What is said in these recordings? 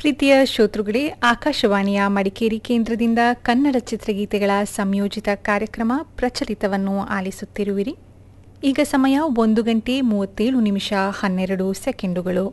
ಪ್ರೀತಿಯ ಶ್ರೋತೃಗಳೇ ಆಕಾಶವಾಣಿಯ ಮಡಿಕೇರಿ ಕೇಂದ್ರದಿಂದ ಕನ್ನಡ ಚಿತ್ರಗೀತೆಗಳ ಸಂಯೋಜಿತ ಕಾರ್ಯಕ್ರಮ ಪ್ರಚಲಿತವನ್ನು ಆಲಿಸುತ್ತಿರುವಿರಿ ಈಗ ಸಮಯ ಒಂದು ಗಂಟೆ ಮೂವತ್ತೇಳು ನಿಮಿಷ ಹನ್ನೆರಡು ಸೆಕೆಂಡುಗಳು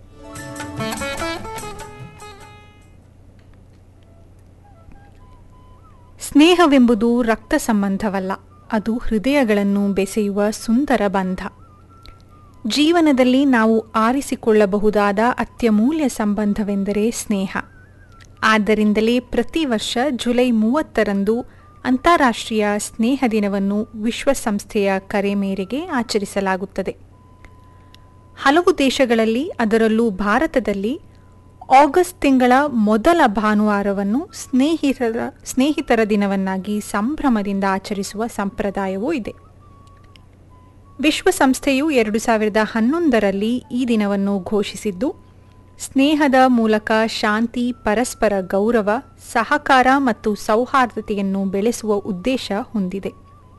ಸ್ನೇಹವೆಂಬುದು ರಕ್ತ ಸಂಬಂಧವಲ್ಲ ಅದು ಹೃದಯಗಳನ್ನು ಬೆಸೆಯುವ ಸುಂದರ ಬಂಧ ಜೀವನದಲ್ಲಿ ನಾವು ಆರಿಸಿಕೊಳ್ಳಬಹುದಾದ ಅತ್ಯಮೂಲ್ಯ ಸಂಬಂಧವೆಂದರೆ ಸ್ನೇಹ ಆದ್ದರಿಂದಲೇ ಪ್ರತಿ ವರ್ಷ ಜುಲೈ ಮೂವತ್ತರಂದು ಅಂತಾರಾಷ್ಟ್ರೀಯ ಸ್ನೇಹ ದಿನವನ್ನು ವಿಶ್ವಸಂಸ್ಥೆಯ ಕರೆ ಮೇರೆಗೆ ಆಚರಿಸಲಾಗುತ್ತದೆ ಹಲವು ದೇಶಗಳಲ್ಲಿ ಅದರಲ್ಲೂ ಭಾರತದಲ್ಲಿ ಆಗಸ್ಟ್ ತಿಂಗಳ ಮೊದಲ ಭಾನುವಾರವನ್ನು ಸ್ನೇಹಿತರ ಸ್ನೇಹಿತರ ದಿನವನ್ನಾಗಿ ಸಂಭ್ರಮದಿಂದ ಆಚರಿಸುವ ಸಂಪ್ರದಾಯವೂ ಇದೆ ವಿಶ್ವಸಂಸ್ಥೆಯು ಎರಡು ಸಾವಿರದ ಹನ್ನೊಂದರಲ್ಲಿ ಈ ದಿನವನ್ನು ಘೋಷಿಸಿದ್ದು ಸ್ನೇಹದ ಮೂಲಕ ಶಾಂತಿ ಪರಸ್ಪರ ಗೌರವ ಸಹಕಾರ ಮತ್ತು ಸೌಹಾರ್ದತೆಯನ್ನು ಬೆಳೆಸುವ ಉದ್ದೇಶ ಹೊಂದಿದೆ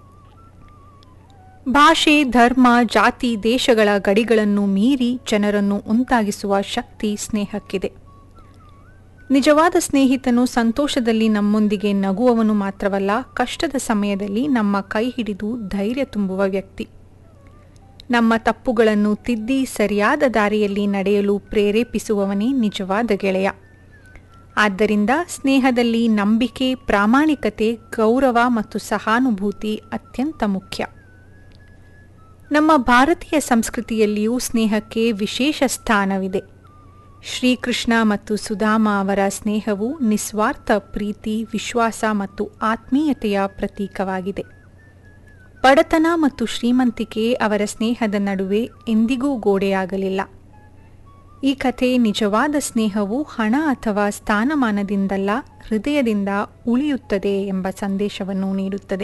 ಭಾಷೆ ಧರ್ಮ ಜಾತಿ ದೇಶಗಳ ಗಡಿಗಳನ್ನು ಮೀರಿ ಜನರನ್ನು ಒಂದಾಗಿಸುವ ಶಕ್ತಿ ಸ್ನೇಹಕ್ಕಿದೆ ನಿಜವಾದ ಸ್ನೇಹಿತನು ಸಂತೋಷದಲ್ಲಿ ನಮ್ಮೊಂದಿಗೆ ನಗುವವನು ಮಾತ್ರವಲ್ಲ ಕಷ್ಟದ ಸಮಯದಲ್ಲಿ ನಮ್ಮ ಕೈ ಹಿಡಿದು ಧೈರ್ಯ ತುಂಬುವ ವ್ಯಕ್ತಿ ನಮ್ಮ ತಪ್ಪುಗಳನ್ನು ತಿದ್ದಿ ಸರಿಯಾದ ದಾರಿಯಲ್ಲಿ ನಡೆಯಲು ಪ್ರೇರೇಪಿಸುವವನೇ ನಿಜವಾದ ಗೆಳೆಯ ಆದ್ದರಿಂದ ಸ್ನೇಹದಲ್ಲಿ ನಂಬಿಕೆ ಪ್ರಾಮಾಣಿಕತೆ ಗೌರವ ಮತ್ತು ಸಹಾನುಭೂತಿ ಅತ್ಯಂತ ಮುಖ್ಯ ನಮ್ಮ ಭಾರತೀಯ ಸಂಸ್ಕೃತಿಯಲ್ಲಿಯೂ ಸ್ನೇಹಕ್ಕೆ ವಿಶೇಷ ಸ್ಥಾನವಿದೆ ಶ್ರೀಕೃಷ್ಣ ಮತ್ತು ಸುಧಾಮ ಅವರ ಸ್ನೇಹವು ನಿಸ್ವಾರ್ಥ ಪ್ರೀತಿ ವಿಶ್ವಾಸ ಮತ್ತು ಆತ್ಮೀಯತೆಯ ಪ್ರತೀಕವಾಗಿದೆ ಬಡತನ ಮತ್ತು ಶ್ರೀಮಂತಿಕೆ ಅವರ ಸ್ನೇಹದ ನಡುವೆ ಎಂದಿಗೂ ಗೋಡೆಯಾಗಲಿಲ್ಲ ಈ ಕಥೆ ನಿಜವಾದ ಸ್ನೇಹವು ಹಣ ಅಥವಾ ಸ್ಥಾನಮಾನದಿಂದಲ್ಲ ಹೃದಯದಿಂದ ಉಳಿಯುತ್ತದೆ ಎಂಬ ಸಂದೇಶವನ್ನು ನೀಡುತ್ತದೆ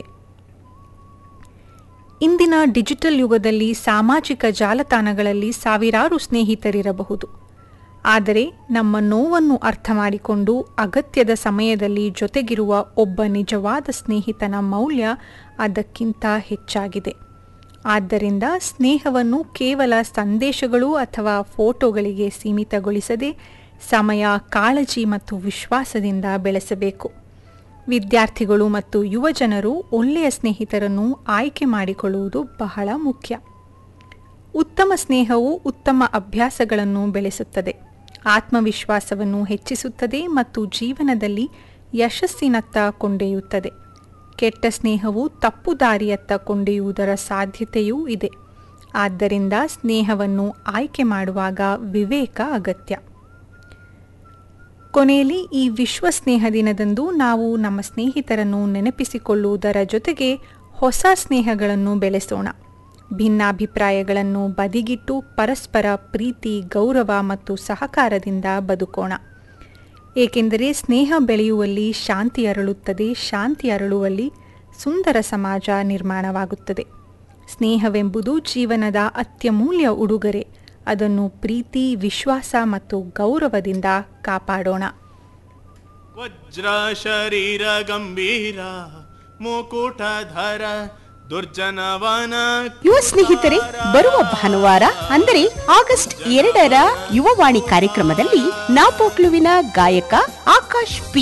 ಇಂದಿನ ಡಿಜಿಟಲ್ ಯುಗದಲ್ಲಿ ಸಾಮಾಜಿಕ ಜಾಲತಾಣಗಳಲ್ಲಿ ಸಾವಿರಾರು ಸ್ನೇಹಿತರಿರಬಹುದು ಆದರೆ ನಮ್ಮ ನೋವನ್ನು ಅರ್ಥ ಮಾಡಿಕೊಂಡು ಅಗತ್ಯದ ಸಮಯದಲ್ಲಿ ಜೊತೆಗಿರುವ ಒಬ್ಬ ನಿಜವಾದ ಸ್ನೇಹಿತನ ಮೌಲ್ಯ ಅದಕ್ಕಿಂತ ಹೆಚ್ಚಾಗಿದೆ ಆದ್ದರಿಂದ ಸ್ನೇಹವನ್ನು ಕೇವಲ ಸಂದೇಶಗಳು ಅಥವಾ ಫೋಟೋಗಳಿಗೆ ಸೀಮಿತಗೊಳಿಸದೆ ಸಮಯ ಕಾಳಜಿ ಮತ್ತು ವಿಶ್ವಾಸದಿಂದ ಬೆಳೆಸಬೇಕು ವಿದ್ಯಾರ್ಥಿಗಳು ಮತ್ತು ಯುವಜನರು ಒಳ್ಳೆಯ ಸ್ನೇಹಿತರನ್ನು ಆಯ್ಕೆ ಮಾಡಿಕೊಳ್ಳುವುದು ಬಹಳ ಮುಖ್ಯ ಉತ್ತಮ ಸ್ನೇಹವು ಉತ್ತಮ ಅಭ್ಯಾಸಗಳನ್ನು ಬೆಳೆಸುತ್ತದೆ ಆತ್ಮವಿಶ್ವಾಸವನ್ನು ಹೆಚ್ಚಿಸುತ್ತದೆ ಮತ್ತು ಜೀವನದಲ್ಲಿ ಯಶಸ್ಸಿನತ್ತ ಕೊಂಡೊಯ್ಯುತ್ತದೆ ಕೆಟ್ಟ ಸ್ನೇಹವು ತಪ್ಪು ದಾರಿಯತ್ತ ಕೊಂಡೊಯ್ಯುವುದರ ಸಾಧ್ಯತೆಯೂ ಇದೆ ಆದ್ದರಿಂದ ಸ್ನೇಹವನ್ನು ಆಯ್ಕೆ ಮಾಡುವಾಗ ವಿವೇಕ ಅಗತ್ಯ ಕೊನೆಯಲ್ಲಿ ಈ ವಿಶ್ವ ಸ್ನೇಹ ದಿನದಂದು ನಾವು ನಮ್ಮ ಸ್ನೇಹಿತರನ್ನು ನೆನಪಿಸಿಕೊಳ್ಳುವುದರ ಜೊತೆಗೆ ಹೊಸ ಸ್ನೇಹಗಳನ್ನು ಬೆಳೆಸೋಣ ಭಿನ್ನಾಭಿಪ್ರಾಯಗಳನ್ನು ಬದಿಗಿಟ್ಟು ಪರಸ್ಪರ ಪ್ರೀತಿ ಗೌರವ ಮತ್ತು ಸಹಕಾರದಿಂದ ಬದುಕೋಣ ಏಕೆಂದರೆ ಸ್ನೇಹ ಬೆಳೆಯುವಲ್ಲಿ ಶಾಂತಿ ಅರಳುತ್ತದೆ ಶಾಂತಿ ಅರಳುವಲ್ಲಿ ಸುಂದರ ಸಮಾಜ ನಿರ್ಮಾಣವಾಗುತ್ತದೆ ಸ್ನೇಹವೆಂಬುದು ಜೀವನದ ಅತ್ಯಮೂಲ್ಯ ಉಡುಗೊರೆ ಅದನ್ನು ಪ್ರೀತಿ ವಿಶ್ವಾಸ ಮತ್ತು ಗೌರವದಿಂದ ಕಾಪಾಡೋಣ ವಜ್ರ ಶರೀರ ಗಂಭೀರ ಮುಕುಟಧರ ದುರ್ಜನವನ ಯುವ ಸ್ನೇಹಿತರೆ ಬರುವ ಭಾನುವಾರ ಅಂದರೆ ಆಗಸ್ಟ್ ಎರಡರ ಯುವವಾಣಿ ಕಾರ್ಯಕ್ರಮದಲ್ಲಿ ನಾಪೋಕ್ಲುವಿನ ಗಾಯಕ ಆಕಾಶ್ ಪಿ